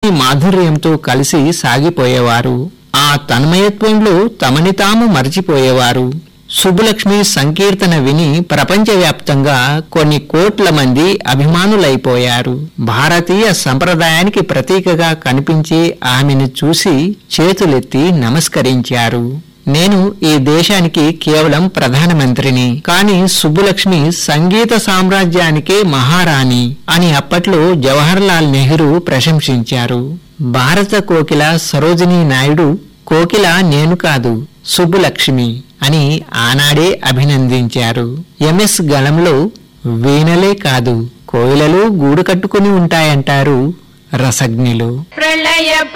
సుబ్బలక్ష్మి మాధుర్యంతో కలిసి సాగిపోయేవారు ఆ తన్మయత్వంలో తమని తాము మరచిపోయేవారు సుబ్బలక్ష్మి సంకీర్తన విని ప్రపంచవ్యాప్తంగా కొన్ని కోట్ల మంది అభిమానులైపోయారు భారతీయ సంప్రదాయానికి ప్రతీకగా కనిపించే ఆమెను చూసి చేతులెత్తి నమస్కరించారు నేను ఈ దేశానికి కేవలం ప్రధానమంత్రిని కానీ సుబ్బులక్ష్మి సంగీత సామ్రాజ్యానికే మహారాణి అని అప్పట్లో జవహర్లాల్ నెహ్రూ ప్రశంసించారు భారత కోకిల సరోజినీ నాయుడు కోకిల నేను కాదు సుబ్బులక్ష్మి అని ఆనాడే అభినందించారు ఎంఎస్ గళంలో వీణలే కాదు కోయిలలు గూడు కట్టుకుని ఉంటాయంటారు రసజ్ఞులు ప్రళయ